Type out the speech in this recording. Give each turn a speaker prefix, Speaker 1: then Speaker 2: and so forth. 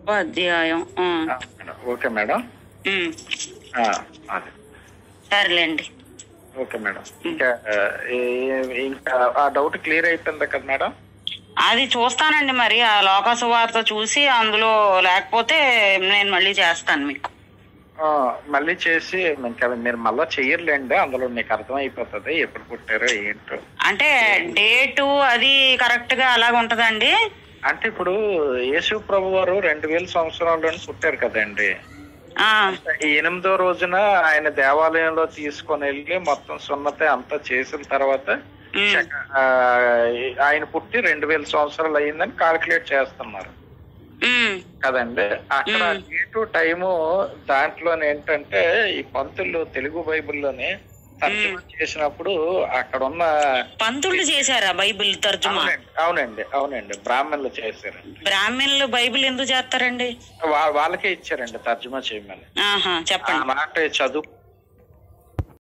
Speaker 1: అధ్యాయం ఆ.
Speaker 2: ఆ, మేడం. ఓకే మేడం
Speaker 1: ఉమ్.
Speaker 2: ఆ, అదే
Speaker 1: సరేలేండి
Speaker 2: ఓకే మేడం ఇంకా ఆ, ఏ- ఇంకా ఆ డౌట్ క్లియర్ అయిపోయింది కదా మేడం
Speaker 1: అది చూస్తానండి మరి ఆ లోకాసు వార్త చూసి అందులో లేకపోతే నేను మళ్ళీ చేస్తాను మీకు
Speaker 2: ఆ, మళ్ళీ చేసి ఇంకా మీరు మళ్ళీ చెయ్యర్లేండి అందులో మీకు అర్థమైపోతుంది ఎప్పుడు పుట్టారో ఏంటో
Speaker 1: అంటే డేటు అది కరెక్ట్ గా అలాగ ఉంటదండి
Speaker 2: అంటే ఇప్పుడు యేసు ప్రభు వారు రెండు వేల సంవత్సరాల్లోనే పుట్టారు కదండి
Speaker 1: ఆ
Speaker 2: ఈ ఎనిమిదో రోజున ఆయన దేవాలయంలో తీసుకొని వెళ్ళి మొత్తం సున్నతి అంతా చేసిన తర్వాత
Speaker 1: ఉమ్,
Speaker 2: శక- ఆ, ఆయన పుట్టి రెండు వేల సంవత్సరాలు అయ్యిందని కాల్కులేట్ చేస్తున్నారు
Speaker 1: ఉమ్,
Speaker 2: కదండి అక్కడ
Speaker 1: మ్మ్.
Speaker 2: డేటు టైము దాంట్లోనే ఏంటంటే ఈ పంతులు తెలుగు బైబిల్లోనే తర్జుమా చేసినప్పుడు అక్కడ ఉన్న
Speaker 1: పంతుళ్ళు చేశారా బైబిల్ తర్జుమా
Speaker 2: అవునండి అవునండి అవునండి బ్రాహ్మణులు చేశారండి
Speaker 1: బ్రాహ్మణులు బైబిల్ ఎందుకు చేస్తారండి
Speaker 2: వా- వాళ్ళకే ఇచ్చారండి తర్జుమా చేయమని
Speaker 1: ఆహా
Speaker 2: ఆ
Speaker 1: చెప్పండి
Speaker 2: మాట చదువు